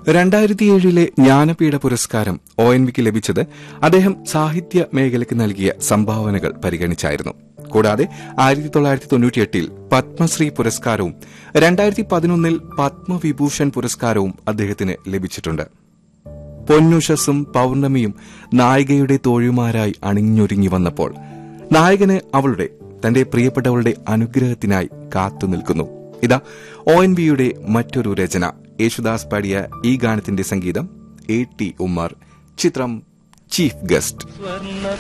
രണ്ടായിരത്തി ഏഴിലെ ജ്ഞാനപീഠ പുരസ്കാരം ഒ എൻ വിക്ക് ലഭിച്ചത് അദ്ദേഹം സാഹിത്യ മേഖലയ്ക്ക് നൽകിയ സംഭാവനകൾ പരിഗണിച്ചായിരുന്നു കൂടാതെ ആയിരത്തി തൊള്ളായിരത്തി തൊണ്ണൂറ്റിയെട്ടിൽ പത്മശ്രീ പുരസ്കാരവും രണ്ടായിരത്തി പതിനൊന്നിൽ പത്മവിഭൂഷൺ പുരസ്കാരവും അദ്ദേഹത്തിന് ലഭിച്ചിട്ടുണ്ട് പൊന്നുഷസും പൌർണമിയും നായികയുടെ തോഴിമാരായി അണിഞ്ഞൊരുങ്ങി വന്നപ്പോൾ നായകന് അവളുടെ തന്റെ പ്രിയപ്പെട്ടവളുടെ അനുഗ്രഹത്തിനായി കാത്തുനിൽക്കുന്നു ഇതാ ഒ എൻ ബിയുടെ മറ്റൊരു രചന യേശുദാസ് പാടിയ ഈ ഗാനത്തിന്റെ സംഗീതം എ ടി ഉമ്മർ ചിത്രം ചീഫ് ഗസ്റ്റ്